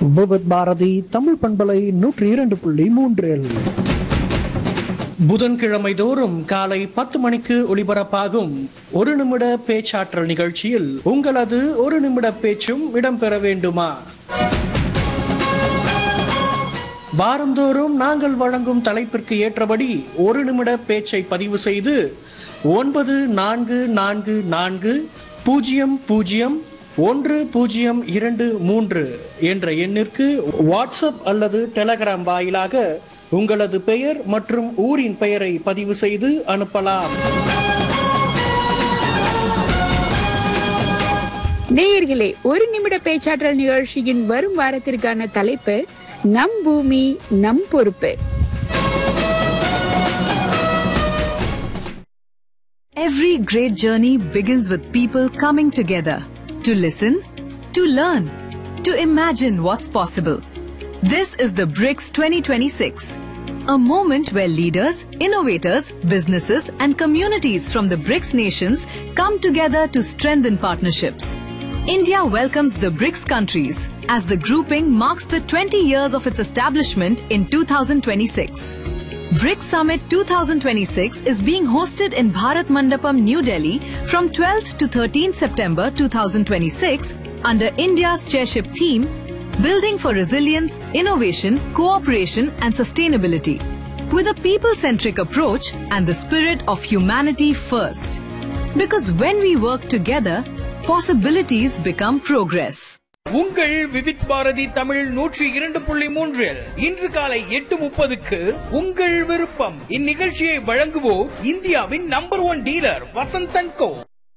விவித் பாரதி தமிழ் பண்பலை நூற்றி இரண்டு புள்ளி மூன்றில் புதன்கிழமை தோறும் காலை பத்து மணிக்கு ஒளிபரப்பாகும் ஒரு நிமிட பேச்சாற்றல் நிகழ்ச்சியில் உங்களது ஒரு நிமிட பேச்சும் இடம்பெற வேண்டுமா வாரந்தோறும் நாங்கள் வழங்கும் தலைப்பிற்கு ஏற்றபடி ஒரு நிமிட பேச்சை பதிவு செய்து ஒன்பது நான்கு நான்கு நான்கு பூஜ்ஜியம் பூஜ்ஜியம் ஒன்று பூஜ்ஜியம் இரண்டு மூன்று என்ற எண்ணிற்கு வாட்ஸ்அப் அல்லது டெலகிராம் வாயிலாக உங்களது பெயர் மற்றும் ஊரின் பெயரை பதிவு செய்து அனுப்பலாம் நேயர்களே ஒரு நிமிட பேச்சாற்றல் நிகழ்ச்சியின் வரும் வாரத்திற்கான தலைப்பு நம் பூமி நம் பொறுப்பு Every great journey begins with people coming together to listen, to learn, to imagine what's possible. This is the BRICS 2026, a moment where leaders, innovators, businesses, and communities from the BRICS nations come together to strengthen partnerships. India welcomes the BRICS countries as the grouping marks the 20 years of its establishment in 2026. BRICS Summit 2026 is being hosted in Bharat Mandapam, New Delhi from 12th to 13th September 2026 under India's chairship theme Building for Resilience, Innovation, Cooperation and Sustainability with a people-centric approach and the spirit of humanity first. Because when we work together, possibilities become progress. உங்கள் விவித் பாரதி தமிழ் நூற்றி இரண்டு புள்ளி மூன்றில் இன்று காலை எட்டு முப்பதுக்கு உங்கள் விருப்பம் இந்நிகழ்ச்சியை வழங்குவோர் இந்தியாவின் number one dealer Vasanthan co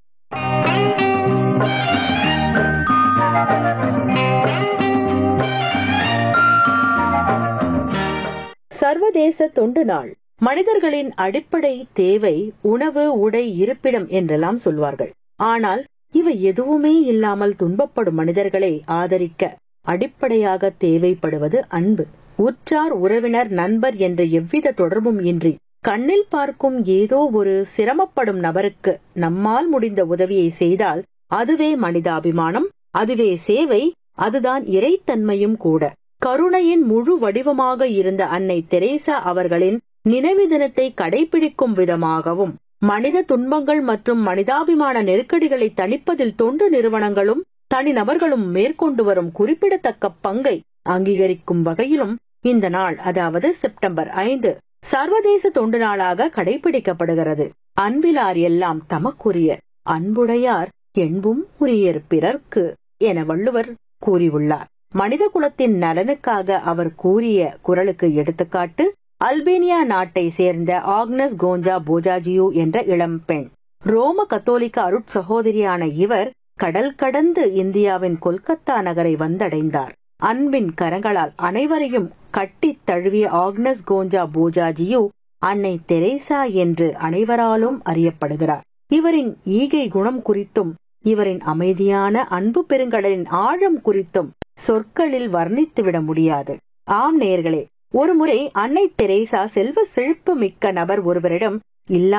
சர்வதேச தொண்டு நாள் மனிதர்களின் அடிப்படை தேவை உணவு உடை இருப்பிடம் என்றெல்லாம் சொல்வார்கள் ஆனால் இவை எதுவுமே இல்லாமல் துன்பப்படும் மனிதர்களை ஆதரிக்க அடிப்படையாக தேவைப்படுவது அன்பு உற்றார் உறவினர் நண்பர் என்ற எவ்வித தொடர்பும் இன்றி கண்ணில் பார்க்கும் ஏதோ ஒரு சிரமப்படும் நபருக்கு நம்மால் முடிந்த உதவியை செய்தால் அதுவே மனிதாபிமானம் அதுவே சேவை அதுதான் இறைத்தன்மையும் கூட கருணையின் முழு வடிவமாக இருந்த அன்னை தெரேசா அவர்களின் நினைவு தினத்தை கடைபிடிக்கும் விதமாகவும் மனித துன்பங்கள் மற்றும் மனிதாபிமான நெருக்கடிகளை தணிப்பதில் தொண்டு நிறுவனங்களும் தனிநபர்களும் மேற்கொண்டு வரும் குறிப்பிடத்தக்க பங்கை அங்கீகரிக்கும் வகையிலும் இந்த நாள் அதாவது செப்டம்பர் ஐந்து சர்வதேச தொண்டு நாளாக கடைபிடிக்கப்படுகிறது அன்பிலார் எல்லாம் தமக்குரிய அன்புடையார் என்பும் உரியர் பிறர்க்கு என வள்ளுவர் கூறியுள்ளார் மனித குலத்தின் நலனுக்காக அவர் கூறிய குரலுக்கு எடுத்துக்காட்டு அல்பேனியா நாட்டை சேர்ந்த ஆக்னஸ் கோஞ்சா போஜாஜியு என்ற இளம் பெண் ரோம கத்தோலிக்க அருட் சகோதரியான இவர் கடல் கடந்து இந்தியாவின் கொல்கத்தா நகரை வந்தடைந்தார் அன்பின் கரங்களால் அனைவரையும் கட்டித் தழுவிய ஆக்னஸ் கோஞ்சா போஜாஜியு அன்னை தெரேசா என்று அனைவராலும் அறியப்படுகிறார் இவரின் ஈகை குணம் குறித்தும் இவரின் அமைதியான அன்பு பெருங்கடலின் ஆழம் குறித்தும் சொற்களில் வர்ணித்துவிட முடியாது ஆம் நேயர்களே ஒருமுறை அன்னை தெரேசா செல்வ செழிப்பு மிக்க நபர் ஒருவரிடம் இல்லா